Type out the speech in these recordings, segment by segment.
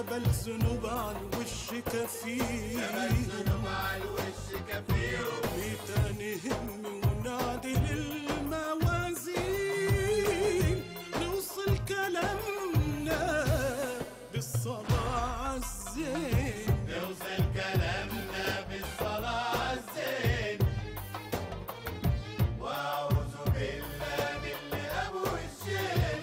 جبل ذنوب على الوش كفيل بتاني هم ونعدل الموازين نوصل كلامنا بالصلاة عالزين نوصل كلامنا بالصلاة عالزين وأعوذ بالله من اللي أبو الشين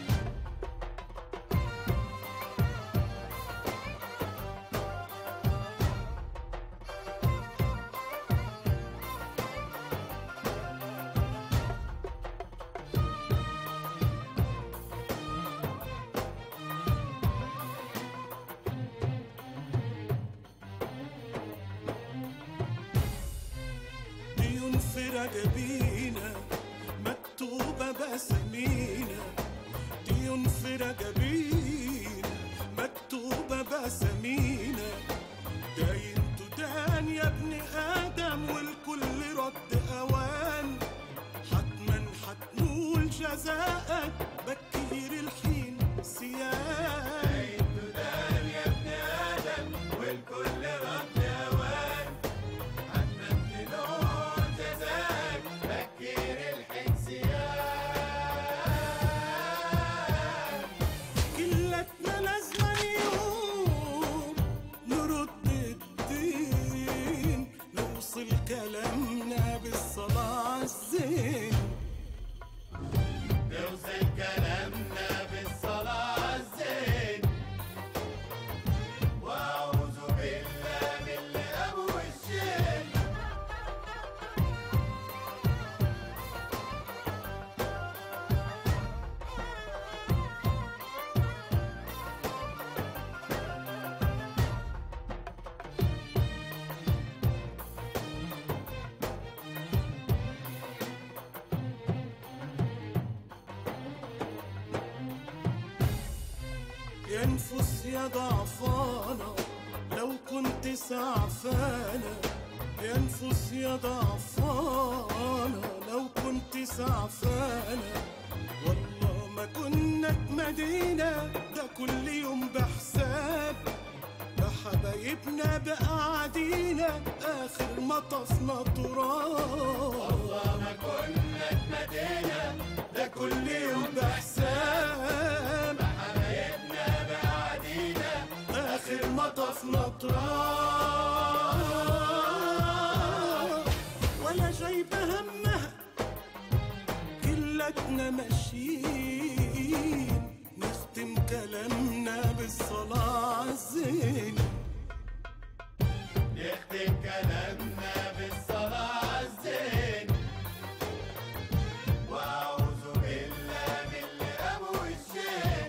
ديون في رجبينا مكتوبة بسمينا ديون في رجبينا مكتوبة بسمينا داين تدان يا ابن آدم والكل رد أوان حتما حتنول جزاءك بكير الحين سيان تدان يا ابن آدم والكل رد أوان حتما تنول جزاك بكير الحنسيان كلتنا لازم يوم نرد الدين نوصل كلامنا بالصلاة عالزين نوصل كلامنا بالصلاة عالزين وأعوذ بالله من اللي أبو الشين ينفس يا ضعفانة لو كنت سعفانة ينفس يا ضعفانة لو كنت سعفانة والله ما كنا اتمدينا ده كل يوم بحساب ده حبايبنا بقعدينا آخر مطفنا تراب والله ما كنا اتمدينا ده كل يوم بحساب حبايبنا بعدينا آخر مطفنا تراب ولا جايبة همها كلتنا ماشيين نختم كلامنا بالصلاة عالزين نختم كلامنا بالصلاة عالزين وأعوذ بالله من اللي أبو الشين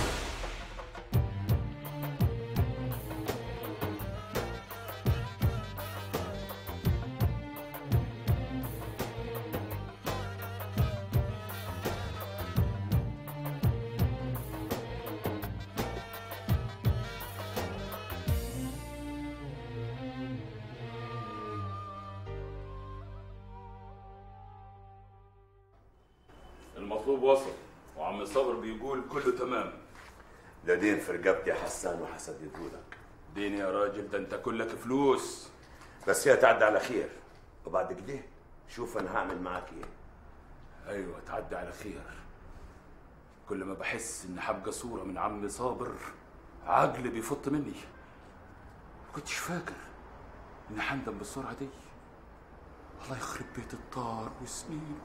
المطلوب وصل وعم صابر بيقول كله تمام لا دين في رقبتي يا حسان وحسددهولك دين يا راجل ده انت كلك فلوس بس هي تعدي على خير وبعد كده شوف انا هعمل معاك ايه ايوه تعدي على خير كل ما بحس ان حبقى صوره من عم صابر عقلي بيفط مني ما كنتش فاكر اني حندم بالسرعه دي الله يخرب بيت الطار وسنينه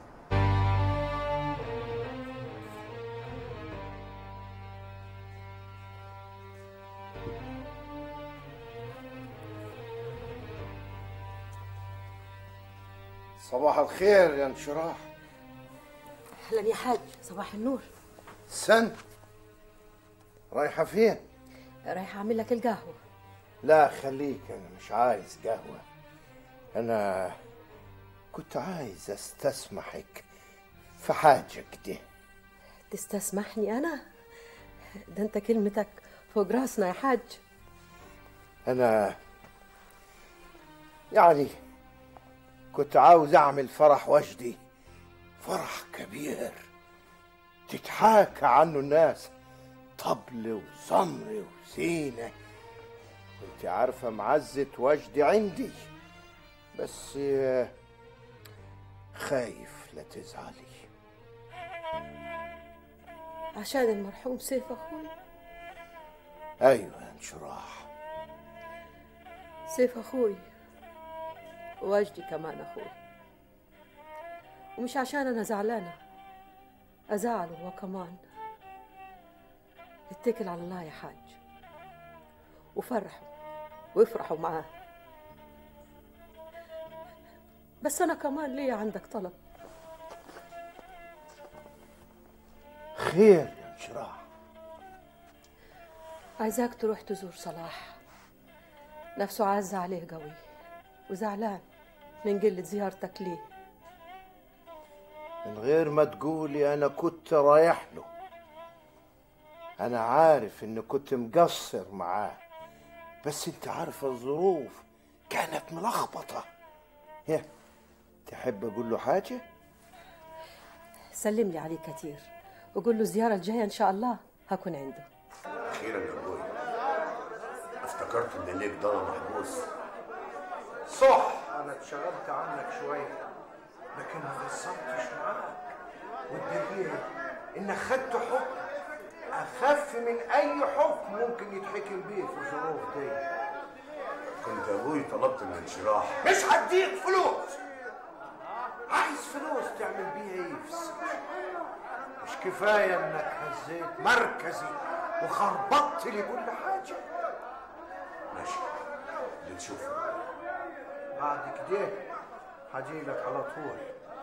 صباح الخير يا انشراح اهلا يا حاج صباح النور سن رايحة فين؟ رايحه اعمل لك القهوه لا خليك أنا مش عايز قهوة أنا كنت عايز أستسمحك في حاجة كده تستسمحني انا ده انت كلمتك فوق راسنا يا حاج أنا يعني كنت عاوز أعمل فرح وجدي فرح كبير تتحاكى عنه الناس طبل وزمر وزينة انت عارفة معزة وجدي عندي بس آه، خايف لا تزعلي عشان المرحوم سيف اخوي ايوه يا انشراح سيف اخوي ووجدي كمان اخوي ومش عشان انا زعلانه ازعله هو كمان اتكل على الله يا حاج وفرحوا وافرحوا معاه بس انا كمان ليا عندك طلب خير يا انشراح عايزاك تروح تزور صلاح نفسه عز عليه قوي وزعلان من قلة زيارتك ليه من غير ما تقولي انا كنت رايح له انا عارف ان كنت مقصر معاه بس انت عارفه الظروف كانت ملخبطه هي تحب اقول له حاجه سلم لي عليه كتير وقول له الزيارة الجاية إن شاء الله هكون عنده اخيرا يا ابوي افتكرت ان ليك ضنا محبوس صح انا اتشغلت عنك شويه لكن ما قصرتش معاك والدليل انك خدت حكم اخف من اي حكم ممكن يتحكم بيه في الظروف دي كنت ابوي طلبت من انشراح مش هديك فلوس عايز فلوس تعمل بيها ايه في السجن مش كفايه انك هزيت مركزي وخربطت لي كل حاجه ماشي اللي تشوفه بعد كده هجيلك على طول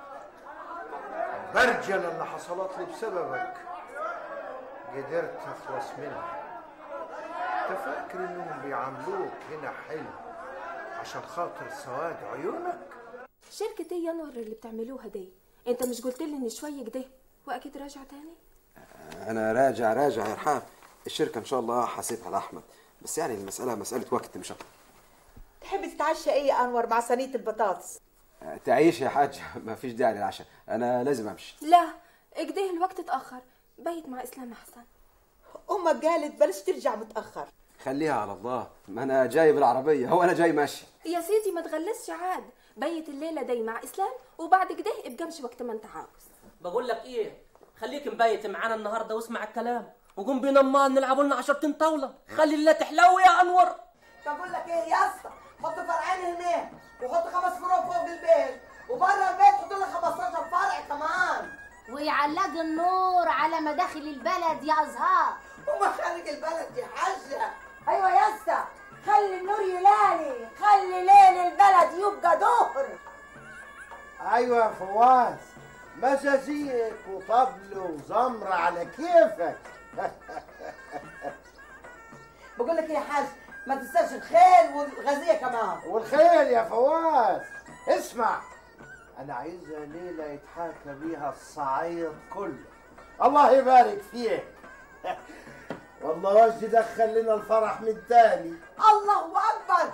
البرجلة اللي حصلت لي بسببك قدرت اخلص منها انت فاكر انهم بيعاملوك هنا حلو عشان خاطر سواد عيونك شركة ايه يا نور اللي بتعملوها دي انت مش قلت لي ان شوية كده واكيد راجع تاني انا راجع راجع يا رحاب الشركه ان شاء الله هسيبها لاحمد بس يعني المساله مساله وقت مش اكتر تحب تتعشى ايه يا انور مع صينيه البطاطس تعيش يا حاج ما فيش داعي للعشاء انا لازم امشي لا اكده الوقت اتأخر بيت مع اسلام احسن امك قالت بلاش ترجع متاخر خليها على الله ما انا جاي بالعربيه هو انا جاي ماشي يا سيدي ما تغلسش عاد بيت الليلة دي مع اسلام وبعد كده ابقى امشي وقت ما انت عاوز بقول لك ايه خليك مبيت معانا النهارده واسمع الكلام وقوم بينا ما نلعبوا لنا عشرتين طاوله خلي الليله تحلو يا انور بقول لك ايه يا اسطى حط فرعين هناك وحط خمس فروع فوق البيت وبره البيت حط لك 15 فرع كمان ويعلق النور على مداخل البلد يا ازهار وما خارج البلد يا حاجه ايوه يا اسطى خلي النور يلالي خلي ليل البلد يبقى ظهر ايوه يا فواز مزازيك وطبل وزمر على كيفك بقول لك ايه يا حاج ما تنساش الخيل والغازيه كمان والخيل يا فواز اسمع انا عايزها ليله يتحاكى بيها الصعيد كله الله يبارك فيك والله وجدي دخل لنا الفرح من تاني الله اكبر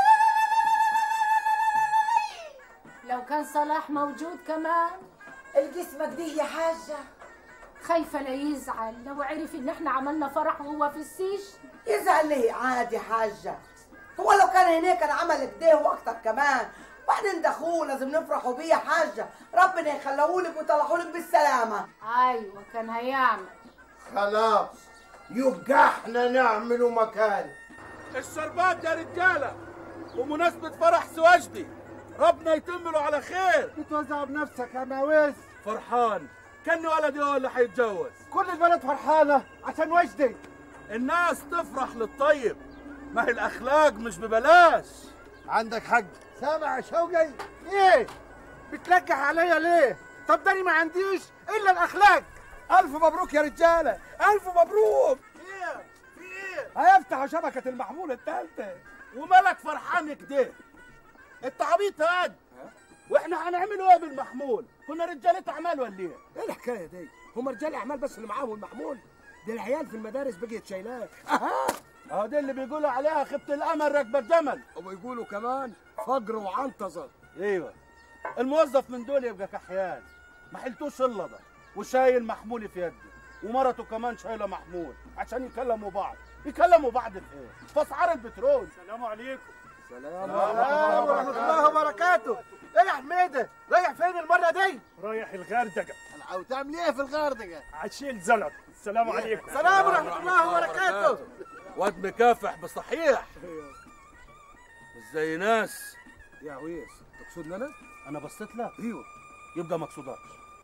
لو كان صلاح موجود كمان الجسمك دي يا حاجه خايفة لا يزعل لو عرف ان احنا عملنا فرح وهو في السجن يزعل ليه عادي حاجه هو لو كان هناك كان عمل كده واكتر كمان بعدين ده اخوه لازم نفرحوا بيه يا حاجه ربنا يخليهولك ويطلعهولك بالسلامه ايوه كان هيعمل خلاص يبقى احنا نعمله مكان الشربات يا رجاله بمناسبه فرح سواجدي ربنا يتم له على خير بتوزع بنفسك يا ماويس فرحان كان ولدي هو اللي هيتجوز كل البلد فرحانه عشان وجدي الناس تفرح للطيب ما هي الاخلاق مش ببلاش عندك حق سامع يا شوقي ايه بتلقح عليا ليه طب داني ما عنديش الا الاخلاق الف مبروك يا رجاله الف مبروك ايه في ايه هيفتحوا شبكه المحمول الثالثه ومالك فرحان كده انت عبيط هاد واحنا هنعمله ايه بالمحمول كنا رجاله اعمال ولا ايه ايه الحكايه دي هم رجال اعمال بس اللي معاهم المحمول دي العيال في المدارس بقيت شايلاه اها اهو دي اللي بيقولوا عليها خبة الامل راكبه الجمل وبيقولوا كمان فجر وعنطزه ايوه الموظف من دول يبقى كحيان ما حلتوش الا ده وشايل محمول في يده ومرته كمان شايله محمول عشان يكلموا بعض يكلموا بعض في ايه في اسعار البترول السلام عليكم سلام ورحمة الله وبركاته ايه يا حميدة رايح فين المرة دي رايح الغردقة او تعمل ايه في الغردقة عشيل زلط السلام عليكم سلام ورحمة الله وبركاته. واد مكافح بصحيح مش زي ناس يا عويس تقصدني انا؟ انا بصيت لك ايوه يبقى مقصودكش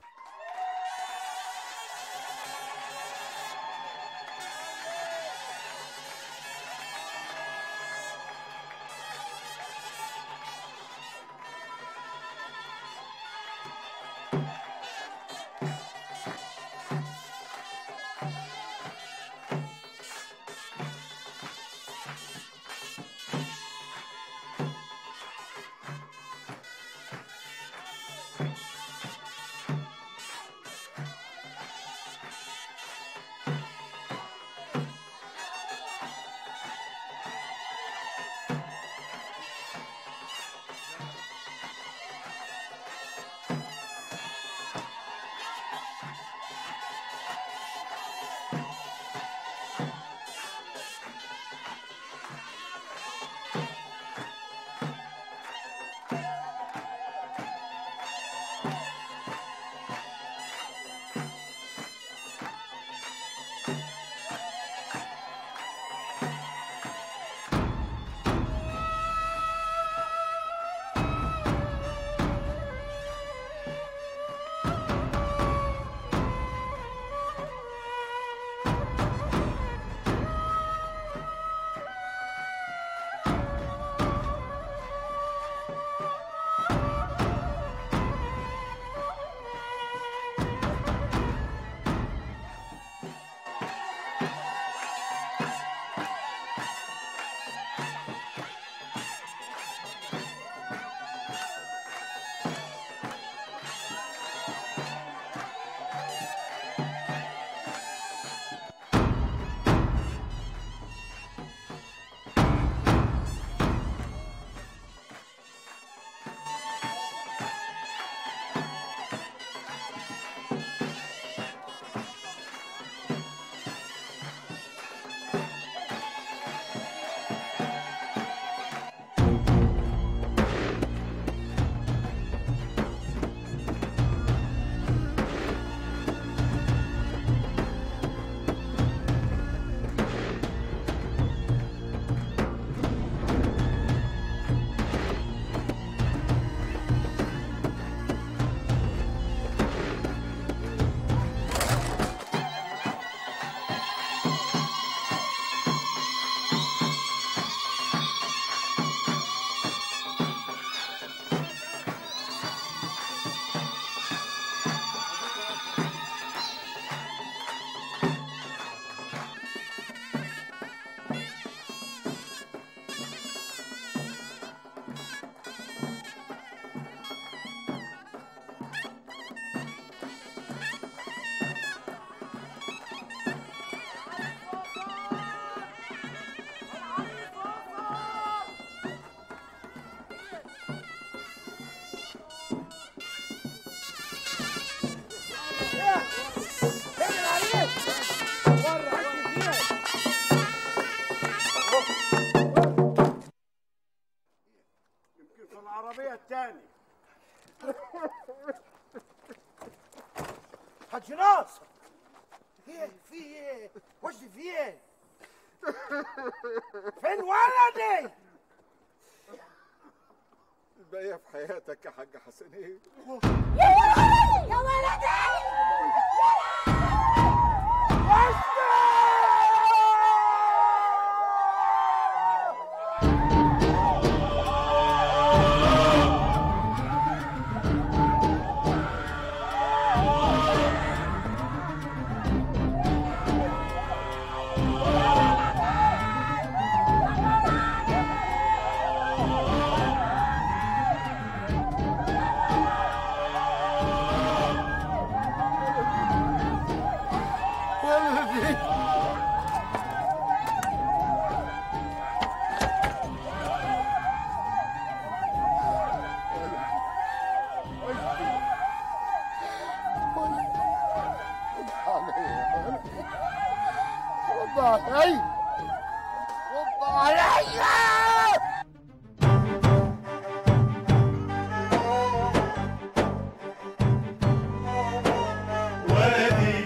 يمكن في العربية الثانية حاج ناصر في في ايه؟ وش في ايه؟ فين ولدي؟ الباقية في حياتك يا حاج حسنين يا ولدي يا ولدي ولدي عليا ولدي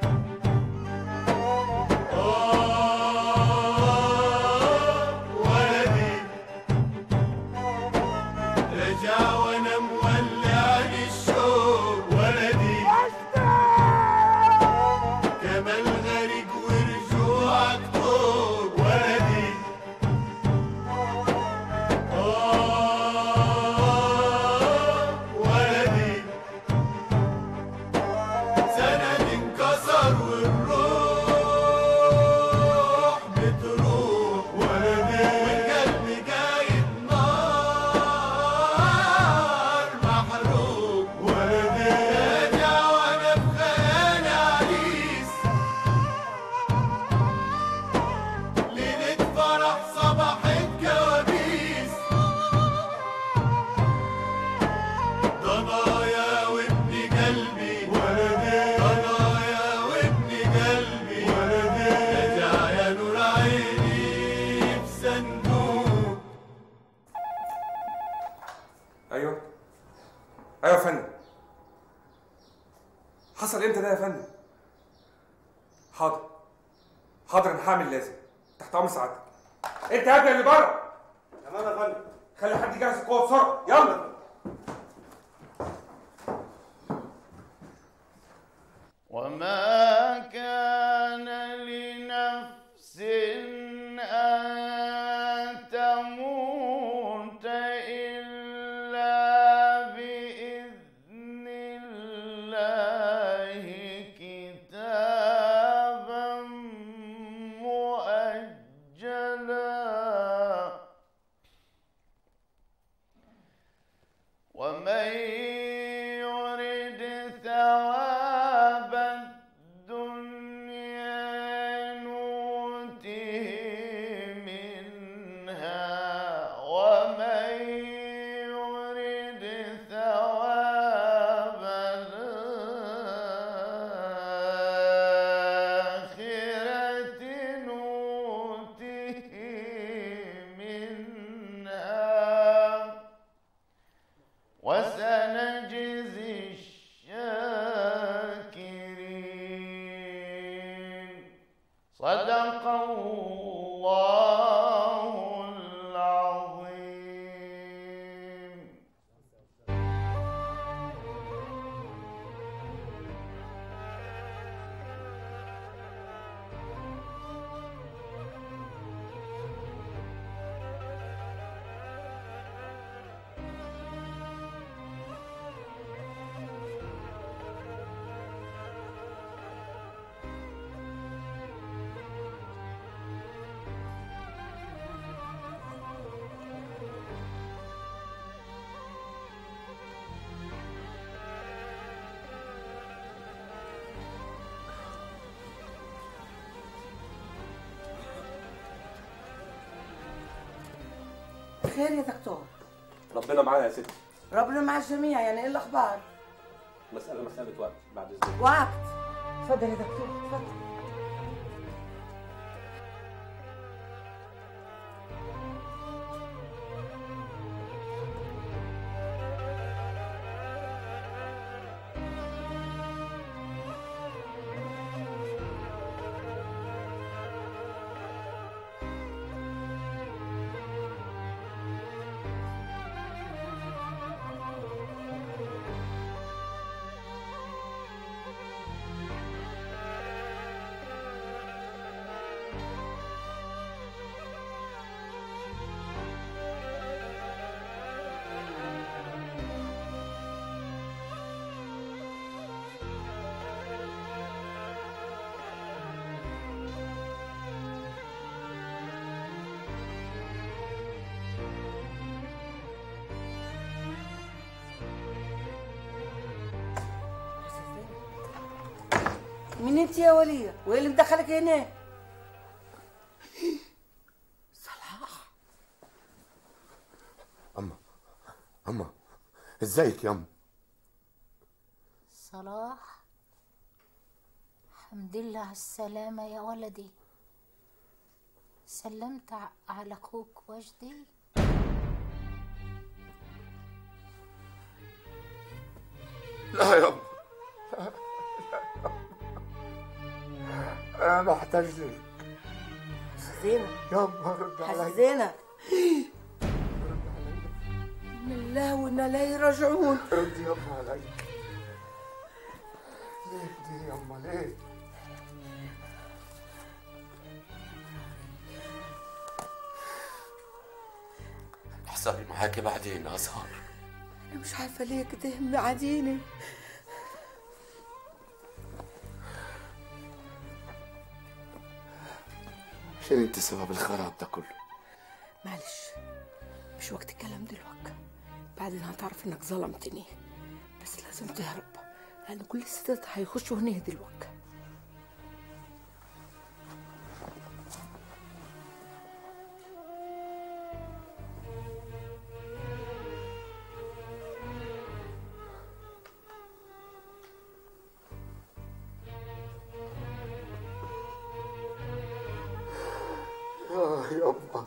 آه ولدي رجع وانا مولعني الشوق ولدي كمال غريق ورجوعك طوق ولدي آه ولدي سند انكسر والروح بتروح ولدي والقلب جايب نار محروق ولدي راجع وانا في خيالي عريس ليلة فرح صباحت كوابيس ضنايا وابن قلبي ولدي ضنايا وابن قلبي ولدي رجع يا نور عيني في صندوق ايوه ايوه يا فندم حصل امتى ده يا فندم حاضر حاضر انا هعمل لازم تحت امر سعادتك انت يا ابني اللي بره تمام يا فندم خلي حد يجهز القوه بسرعه يلا وما كان لنفس أن تموت إلا بإذن الله كتابا مؤجلا ومن يرد ثواب الدنيا نوته منها ومن يرد ثواب الآخرة نوته منها وسنجزي الشاكرين صدق الله العظيم خير يا دكتور ربنا معانا يا ستي ربنا مع الجميع يعني ايه الاخبار مسألة مسألة وقت بعد إذنك وقت اتفضل يا دكتور اتفضل مين انت يا ولية؟ وايه اللي مدخلك هنا؟ أما أما ازيك يا أم صلاح الحمد لله على السلامة يا ولدي سلمت ع- على اخوك وجدي لا يا أم أنا محتاج لك زينة يا أم رد حاج علي زينة من الله وانا لا راجعون رد يا أم علي ليه دي يا أم ليه حسابي معاكي بعدين يا أزهر انا مش عارفة ليه كده معاديني عشان انت سبب الخراب ده كله معلش مش وقت الكلام دلوقتي بعدين هتعرف انك ظلمتني بس لازم تهرب لان كل الستات هيخشوا هنا دلوقتي آه يا أم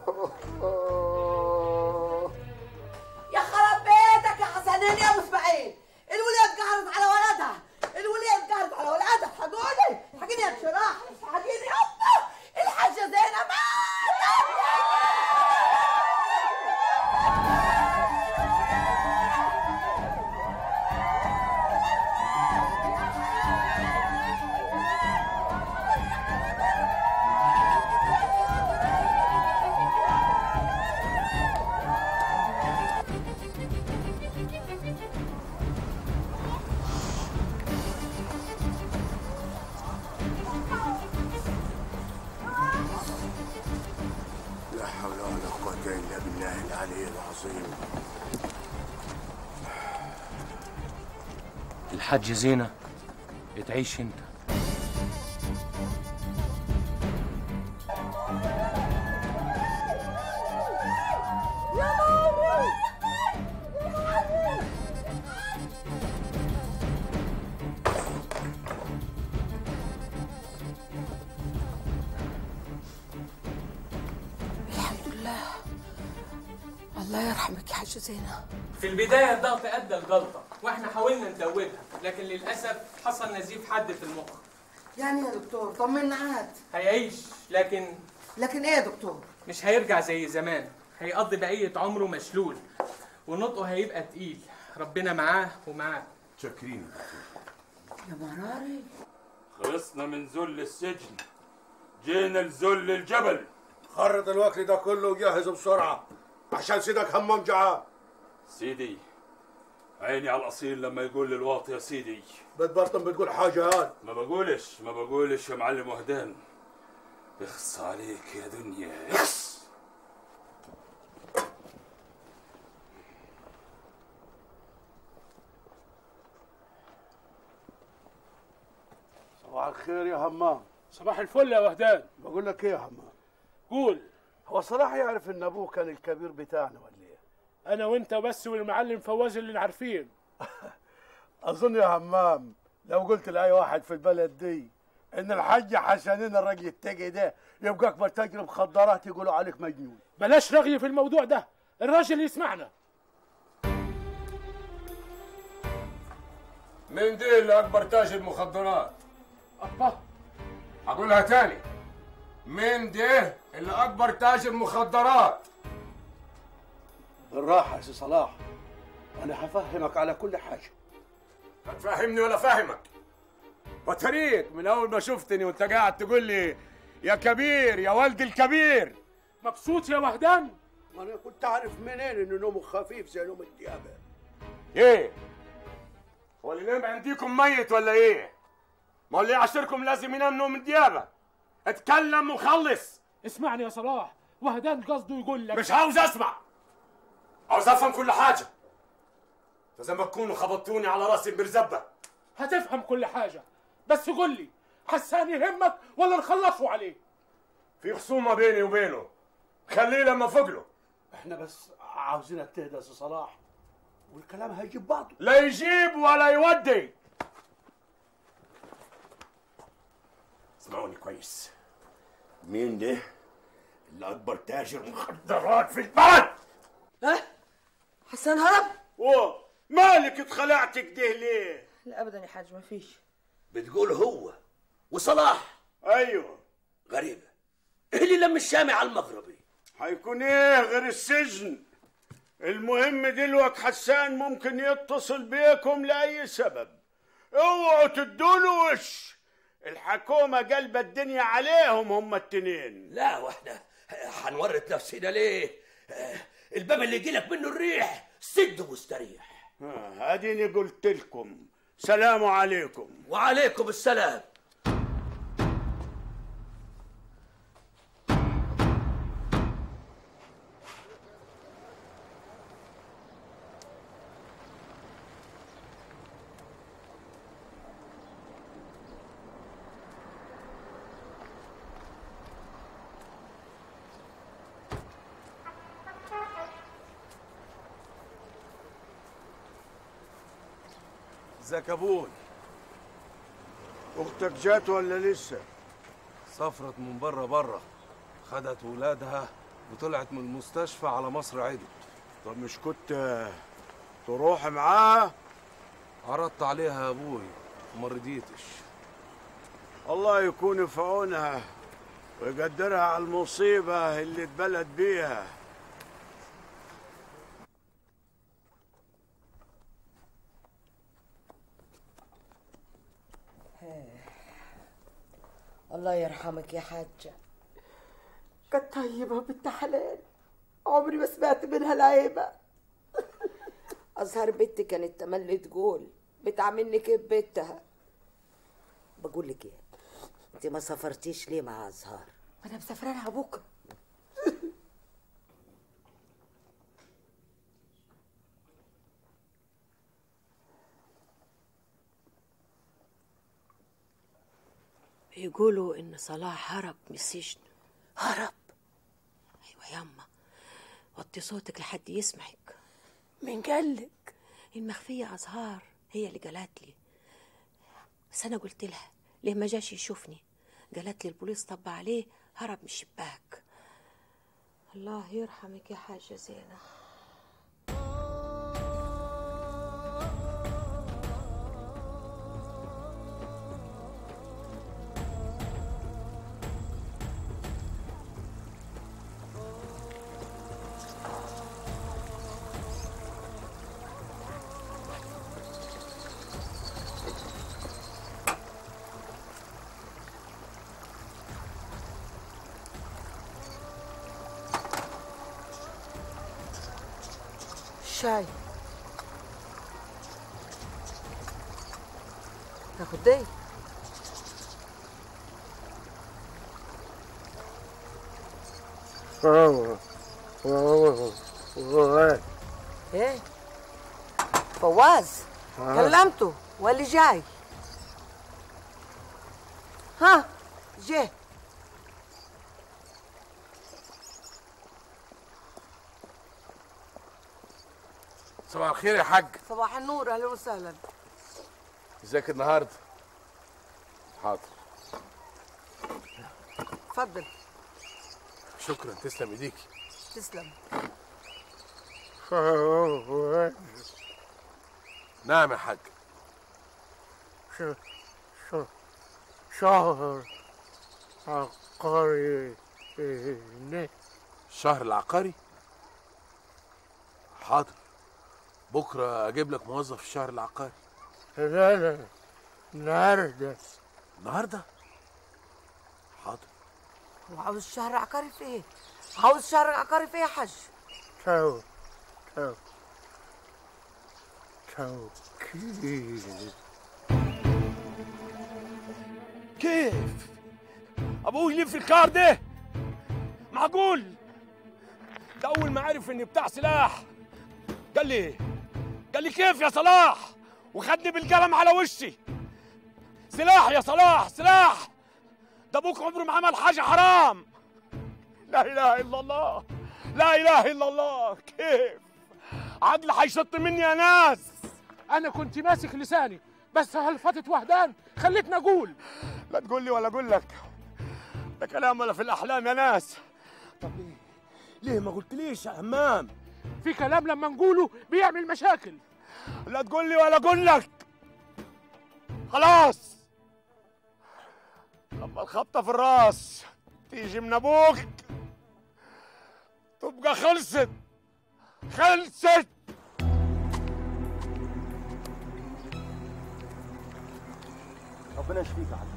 يا خرب بيتك يا حسنين يا ابو اسماعيل الولاد قعدت على ولدها الولاد قعدت على ولدها حقوني حقيني يا شراح حقيني يابا الحاجه زينب لا حول ولا قوة إلا بالله العلي العظيم الحاج زينة تعيش انت الحمد لله الله يرحمك يا حاجه زينب في البداية الضغط أدى الجلطة وإحنا حاولنا ندوبها لكن للأسف حصل نزيف حد في المخ يعني يا دكتور طمنا عاد هيعيش لكن لكن ايه يا دكتور مش هيرجع زي زمان هيقضي بقية عمره مشلول ونطقه هيبقى تقيل ربنا معاه ومعاه شاكرين يا مراري خلصنا من ذل السجن جينا لذل الجبل خرط الوكل ده كله وجهز بسرعة عشان سيدك همام جعان سيدي عيني على الاصيل لما يقول للواطي يا سيدي بتبرطم بتقول حاجة هاد ما بقولش ما بقولش يا معلم وهدان اخص عليك يا دنيا اخص صباح الخير يا همام صباح الفل يا وهدان بقول لك ايه يا همام قول هو صلاح يعرف ان ابوه كان الكبير بتاعنا ولا ايه انا وانت بس والمعلم فواز اللي عارفين اظن يا همام لو قلت لاي واحد في البلد دي ان الحاج حسنين الراجل التقي ده يبقى اكبر تاجر مخدرات يقولوا عليك مجنون بلاش رغي في الموضوع ده الراجل يسمعنا مين دي اللي اكبر تاجر مخدرات الله هقولها تاني مين دي اللي اكبر تاجر مخدرات بالراحة يا سي صلاح انا هفهمك على كل حاجة لا تفهمني ولا فاهمك وتريك من اول ما شفتني وانت قاعد تقول لي يا كبير يا ولد الكبير مبسوط يا وهدان ما انا كنت عارف منين ان نومه خفيف زي نوم الديابة ايه هو اللي نام عندكم ميت ولا ايه ما هو اللي يعشركم لازم ينام نوم الديابه اتكلم وخلص اسمعني يا صلاح وهدان قصده يقول لك مش عاوز اسمع عاوز افهم كل حاجه فزي ما تكونوا خبطتوني على راسي برزبه هتفهم كل حاجة بس قول لي حسان يهمك ولا نخلصوا عليه في خصومه بيني وبينه خليه لما فوق له احنا بس عاوزينك تهدى يا سي صلاح والكلام هيجيب بعضه لا يجيب ولا يودي اسمعوني كويس مين ده اللي اكبر تاجر مخدرات في البلد ها حسن هرب و مالك اتخلعت كده ليه لا ابدا يا حاج ما فيش بتقول هو وصلاح ايوه غريبة ايه اللي لم الشامي على المغربي هيكون ايه غير السجن المهم دلوقتي حسان ممكن يتصل بيكم لاي سبب اوعوا تدوله وش الحكومة قلبة الدنيا عليهم هم التنين لا واحنا هنورط نفسنا ليه آه، الباب اللي يجيلك منه الريح سد واستريح آه، اديني قلت لكم سلام عليكم وعليكم السلام ازيك يا ابوي اختك جات ولا لسه سافرت من بره بره خدت ولادها وطلعت من المستشفى على مصر عدل طب مش كنت تروح معاها عرضت عليها يا ابوي وما رضيتش الله يكون في عونها ويقدرها على المصيبة اللي اتبلد بيها الله يرحمك يا حاجة كانت طيبة بنت حلال عمري ما سمعت منها العيبة أزهر بنتي كانت تملي تقول بتعاملني كيف بنتها بقول لك ايه انت ما سافرتيش ليه مع ازهار أنا مسافرة لها بكرة بيقولوا ان صلاح هرب من السجن هرب ايوه ياما وطي صوتك لحد يسمعك مين قالك المخفية أزهار هي اللي قالت لي بس أنا قلت لها ليه ما جاش يشوفني قالت لي البوليس طب عليه هرب من الشباك الله يرحمك يا حاجة زينة شاي تاخد دي ايه فواز آه. كلمته واللي جاي ها جه صباح الخير يا حاج صباح النور اهلا وسهلا ازيك النهارده حاضر اتفضل شكرا تسلم ايديكي تسلم نعم يا حاج شهر عقاري الشهر العقاري حاضر بكره اجيب لك موظف في الشهر العقاري لا لا النهارده النهارده حاضر وعاوز شهر عقاري في ايه عاوز شهر عقاري في ايه يا حاج تو تو توكيل كيف ابوي يلف الكار ده معقول ده اول ما عرف اني بتاع سلاح قال لي قال لي كيف يا صلاح وخدني بالقلم على وشي سلاح يا صلاح سلاح ده ابوك عمره ما عمل حاجه حرام لا اله الا الله لا اله الا الله كيف عدل هيشط مني يا ناس انا كنت ماسك لساني بس هلفتت وهدان خلتني اقول لا تقول لي ولا اقول لك ده كلام ولا في الاحلام يا ناس طب ليه ليه ما قلتليش يا همام في كلام لما نقوله بيعمل مشاكل لا تقول لي ولا اقول لك خلاص اما الخبطه في الراس تيجي من ابوك تبقى خلصت خلصت ربنا يشفيك يا علي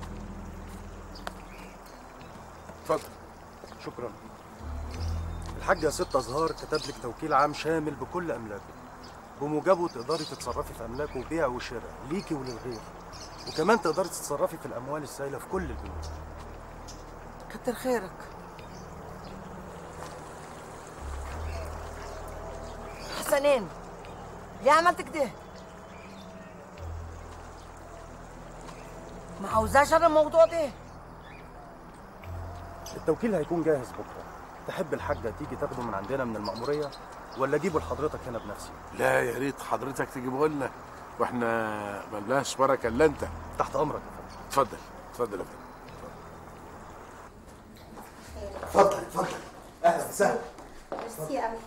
اتفضل شكرا الحاج يا ست أزهار كتب لك توكيل عام شامل بكل أملاكه بموجبه تقدري تتصرفي في أملاكه بيع وشراء ليكي وللغير وكمان تقدري تتصرفي في الأموال السائلة في كل البنوك كتر خيرك حسنين ليه عملت كده؟ ما عاوزاش انا الموضوع ده التوكيل هيكون جاهز بكرة تحب الحاجة تيجي تاخده من عندنا من المأمورية ولا أجيبه لحضرتك هنا بنفسي لا يا ريت حضرتك تجيبه لنا واحنا ملناش بركه الا انت تحت امرك اتفضل اتفضل يا فندم اتفضل اتفضل أهلا وسهلا ميرسي قوي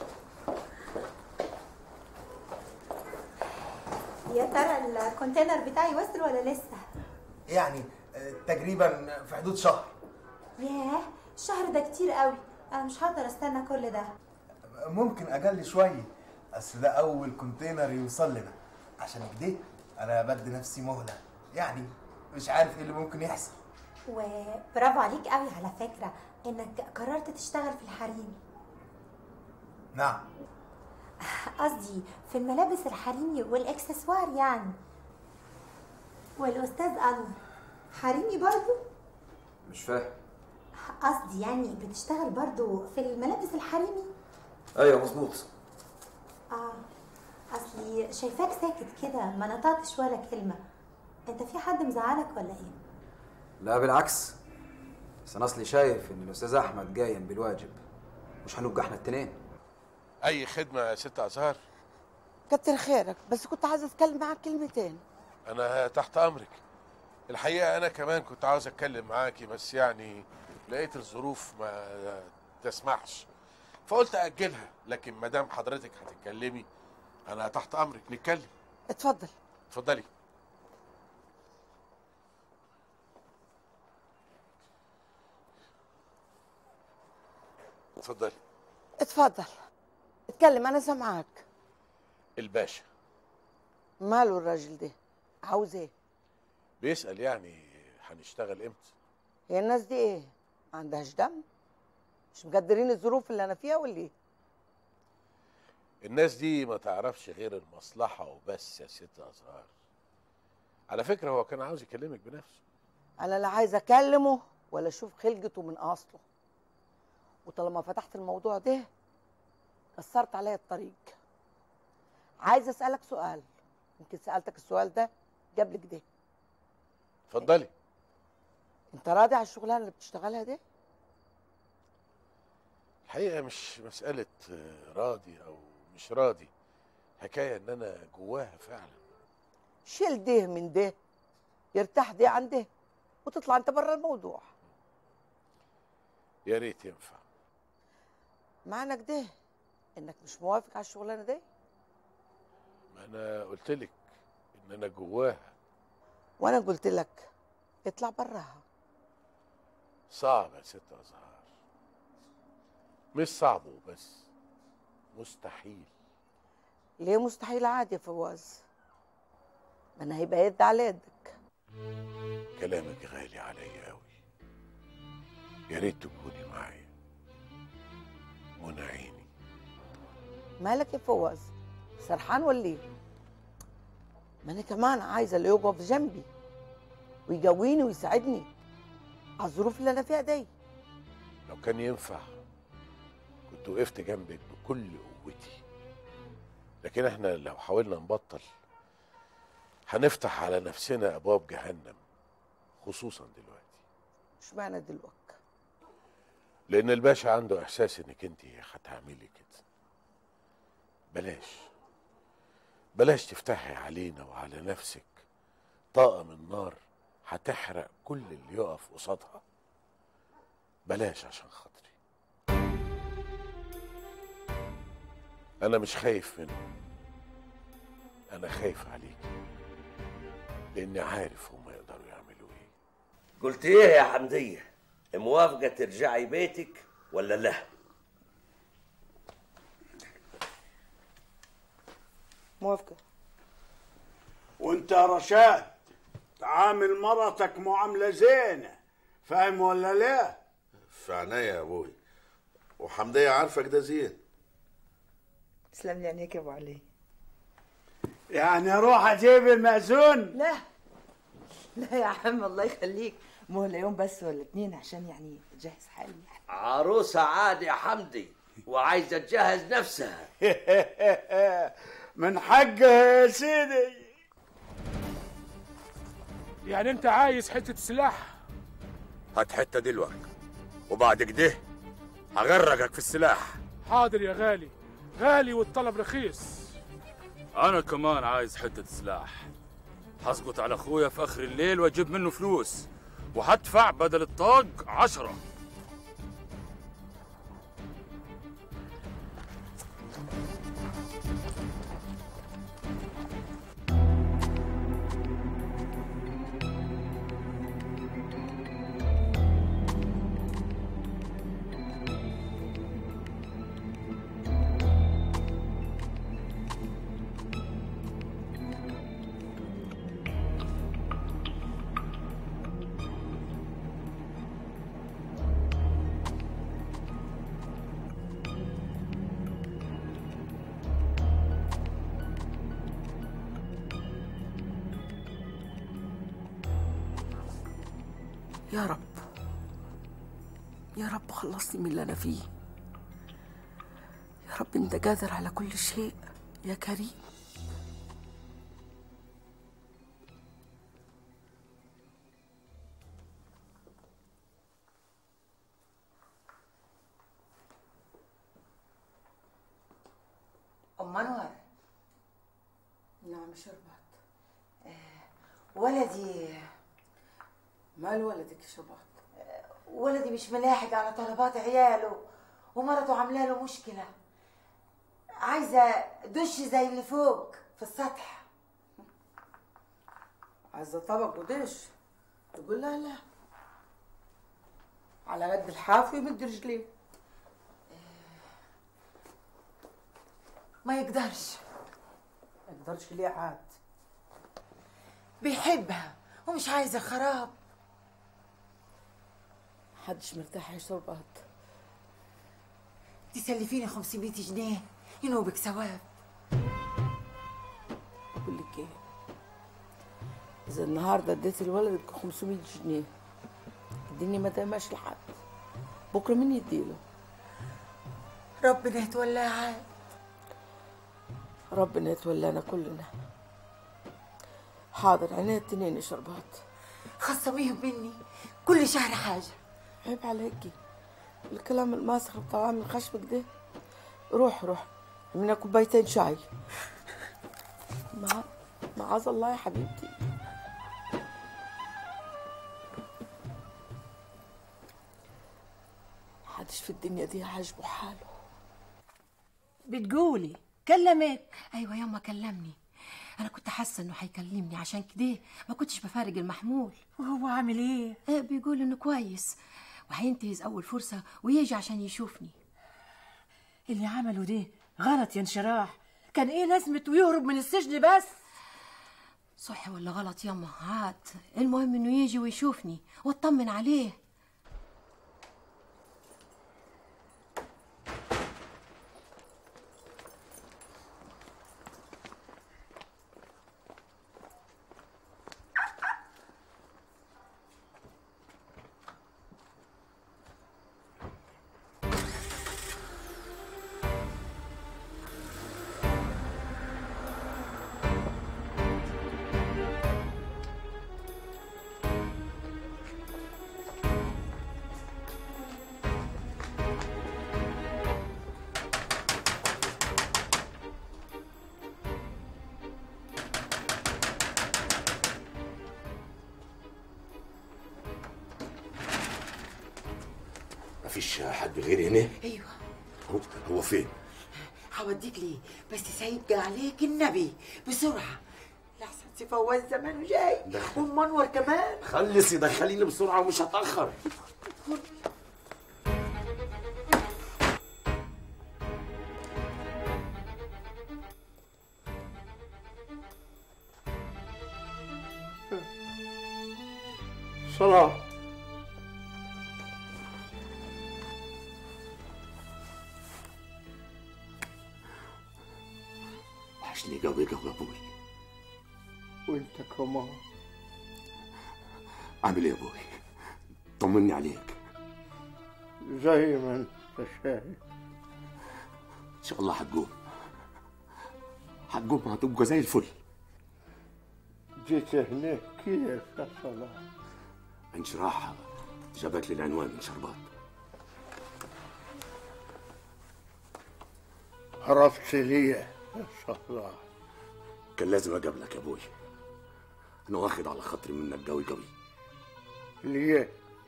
يا ترى الكونتينر بتاعي وصل ولا لسه؟ يعني آه، تقريبا في حدود شهر ياه الشهر ده كتير قوي انا مش هقدر استنى كل ده ممكن اقل شويه اصل ده اول كونتينر يوصل لنا عشان كده انا بدي نفسي مهله يعني مش عارف ايه اللي ممكن يحصل وبرافو عليك قوي على فكرة انك قررت تشتغل في الحريمي نعم قصدي في الملابس الحريمي والاكسسوار يعني والاستاذ انور حريمي برضو مش فاهم قصدي يعني بتشتغل برضو في الملابس الحريمي ايوه مظبوط اه اصلي شايفاك ساكت كده ما نطقتش ولا كلمة انت في حد مزعلك ولا ايه لا بالعكس بس انا اصلي شايف ان الاستاذ احمد قايم بالواجب مش هنبقى احنا التنين اي خدمه يا ست ازهار كتر خيرك بس كنت عايزه اتكلم معاك كلمتين انا تحت امرك الحقيقه انا كمان كنت عاوز اتكلم معاكي بس يعني لقيت الظروف ما تسمحش فقلت اجلها لكن ما دام حضرتك هتتكلمي انا تحت امرك نتكلم اتفضل اتفضلي اتفضلي اتفضل اتكلم انا سامعاك الباشا ماله الراجل ده عاوز ايه بيسأل يعني هنشتغل امتى هي الناس دي ايه ما عندهاش دم مش مقدرين الظروف اللي انا فيها ولا ايه الناس دي ما تعرفش غير المصلحة وبس يا ست أزهار على فكرة هو كان عاوز يكلمك بنفسه انا لا عايزه اكلمه ولا اشوف خلقته من اصله وطالما فتحت الموضوع ده كسرت عليا الطريق عايزه اسالك سؤال يمكن سالتك السؤال ده قبل كده اتفضلي انت راضي على الشغلانه اللي بتشتغلها دي الحقيقة مش مسألة آه، راضي أو مش راضي حكاية إن أنا جواها فعلا شيل ده من ده يرتاح ده عن ده وتطلع انت بره الموضوع يا ريت ينفع معنى كده انك مش موافق على الشغلانه دي ما أنا قلت لك إن أنا جواها وانا قلت لك اطلع براها صعب يا ست أزهار مش صعب وبس مستحيل ليه مستحيل عادي يا فواز ما انا هيبقى يد على يدك كلامك غالي عليا قوي يا ريت تكوني معايا منى عيني مالك يا فواز سرحان ولا ايه ما انا كمان عايزه اللي يقف جنبي ويقويني ويساعدني على الظروف اللي انا فيها دي لو كان ينفع كنت وقفت جنبك بكل قوتي لكن احنا لو حاولنا نبطل هنفتح على نفسنا ابواب جهنم خصوصا دلوقتي مش معنى دلوقتي لان الباشا عنده احساس انك انت هتعملي كده بلاش بلاش تفتحي علينا وعلى نفسك طاقة من نار هتحرق كل اللي يقف قصادها بلاش عشان خاطري انا مش خايف منه انا خايف عليك لاني عارف هم يقدروا يعملوا ايه قلت ايه يا حمدية موافقة ترجعي بيتك ولا لا موافقة وانت يا رشاد تعامل مرتك معاملة زينة فاهم ولا لا؟ في عينيا يا ابوي وحمدية عارفك ده زين تسلم لي عينيك يا ابو علي يعني اروح اجيب المأذون؟ لا لا يا عم الله يخليك مهلة يوم بس ولا اتنين عشان يعني اجهز حالي عروسة عادي يا حمدي وعايزة تجهز نفسها من حقها يا سيدي يعني انت عايز حته سلاح هات حته دلوقتي وبعد كده هغرقك في السلاح حاضر يا غالي غالي والطلب رخيص انا كمان عايز حته سلاح هسقط على اخويا في اخر الليل واجيب منه فلوس وهدفع بدل الطاق عشرة يا رب يا رب خلصني من اللي انا فيه يا رب انت قادر على كل شيء يا كريم ام انور نعم شربات ولدي مال ولدك شربات ولدي مش ملاحق على طلبات عياله ومرته عامله له مشكله عايزه دش زي اللي فوق في السطح عايزه طبق ودش تقول لها لا على قد الحاف ويمد رجليه ما يقدرش ما يقدرش ليه عاد بيحبها ومش عايز الخراب محدش مرتاح يا شربات تسلفيني 500 جنيه ينوبك ثواب اقول لك ايه اذا النهارده اديت لولدك 500 جنيه اديني ما دامش لحد بكره مين يديله ربنا يتولاه عاد ربنا يتولانا كلنا حاضر عينيا التنين يا شربات خصميهم مني كل شهر حاجه عيب عليكي الكلام الماسخ بتاع من خشمك ده روح روح من كوبايتين شاي مع معاذ الله يا حبيبتي محدش في الدنيا دي عاجبه حاله بتقولي كلمك ايوه ياما كلمني انا كنت حاسه انه هيكلمني عشان كده ما كنتش بفارق المحمول وهو عامل ايه آه بيقول انه كويس وهينتهز اول فرصه ويجي عشان يشوفني اللي عمله ده غلط يا انشراح كان ايه لازمته يهرب من السجن بس صح ولا غلط ياما عاد المهم انه يجي ويشوفني واطمن عليه مفيش حد غيري هنا ايوه هو, هو فين هوديك ليه بس سيبقى عليك النبي بسرعه لحسن سي فواز زمانه جاي وام انور كمان خلصي دخليني بسرعه ومش هتاخر صلاح وحشني قوي قوي ابوي وانت كمان عامل ايه يا ابوي طمني عليك زي ما انت شايف ان شاء الله هتقوم هتقوم هتبقى زي الفل جيت هناك كيف يا صلاح انشراح جابت لي العنوان من شربات عرفت لي يا صلاح كان لازم اقابلك يا ابوي انا واخد على خاطري منك قوي قوي ليه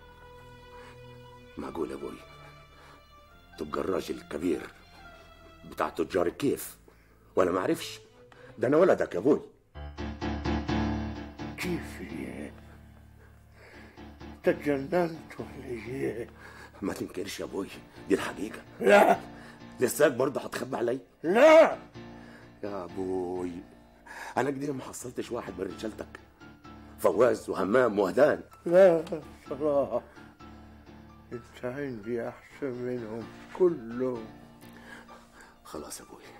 معقول يا ابوي تبقى الراجل الكبير بتاع تجار الكيف وانا ما اعرفش ده انا ولدك يا ابوي كيف ليه تجننت ولا ايه ما تنكرش يا ابوي دي الحقيقه لا لساك برضه هتخبي علي لا يا ابوي انا كده ما حصلتش واحد من رجالتك فواز وهمام وهدان لا صلاح انت عندي احسن منهم كلهم خلاص يا ابوي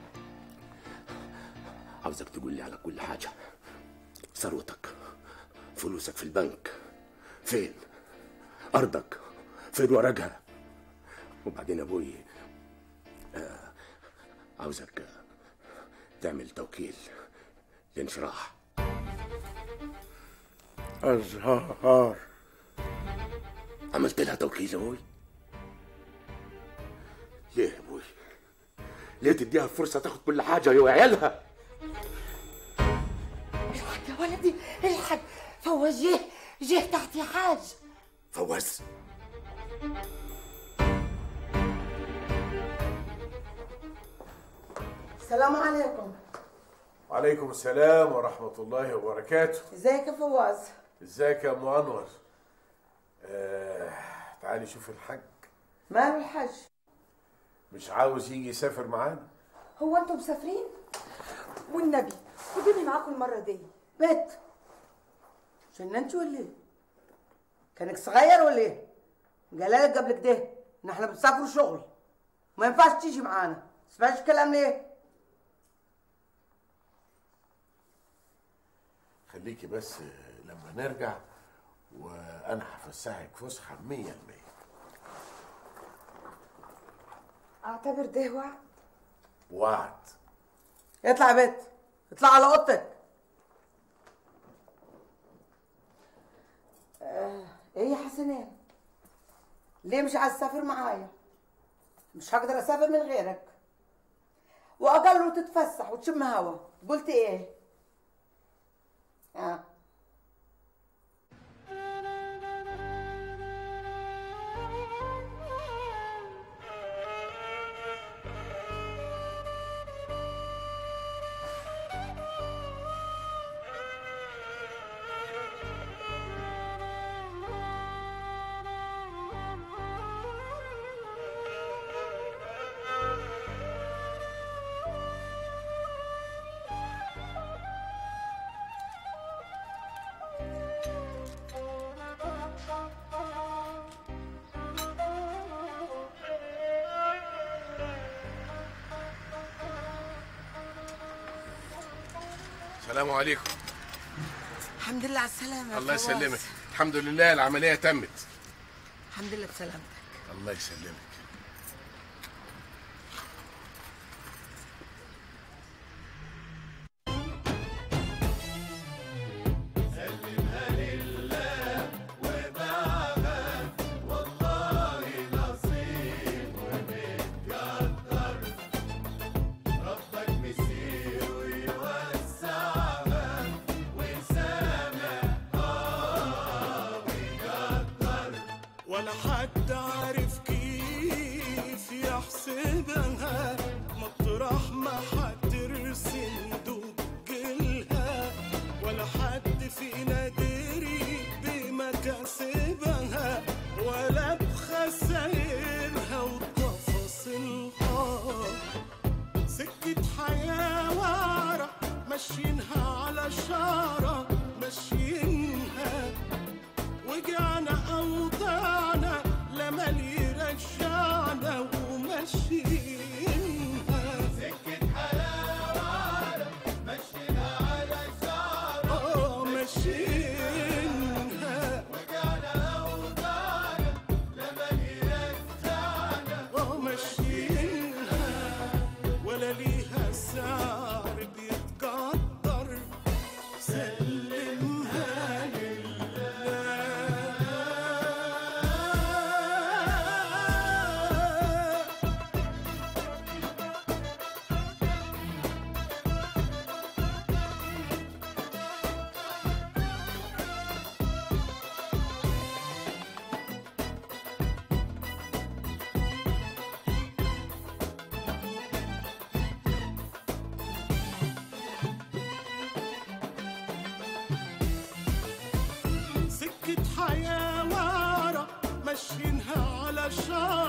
عاوزك تقول لي على كل حاجه ثروتك فلوسك في البنك فين ارضك فين ورقها وبعدين يا ابوي آه عاوزك آه، تعمل توكيل لانشراح أزهار عملت لها توكيل يا ابوي ليه يا ابوي ليه تديها الفرصه تاخد كل حاجه يا عيالها الحاج يا ولدي الحاج فواز جه جه تحت يا حاج فواز السلام عليكم وعليكم السلام ورحمة الله وبركاته ازيك يا فواز ازيك يا ام انور آه تعالي شوف الحاج ماله الحاج مش عاوز يجي يسافر معانا هو انتم مسافرين والنبي خدوني معاكم المره دي بيت جننتي ولا ايه كانك صغير ولا ايه قالك قبل كده ان احنا بنسافروا شغل ما ينفعش تيجي معانا سمعتش الكلام ليه خليكي بس لما نرجع وانا هفسحك فسحة مية المية اعتبر ده وعد وعد اطلع يا بيت اطلع على اوضتك آه، ايه يا حسنين ليه مش عايز تسافر معايا مش هقدر اسافر من غيرك واقل تتفسح وتشم هوا قلت ايه آه. السلام عليكم الحمد لله على السلامة يا الله فواز. يسلمك الحمد لله العملية تمت الحمد لله بسلامتك الله يسلمك ولا حد عارف كيف الشر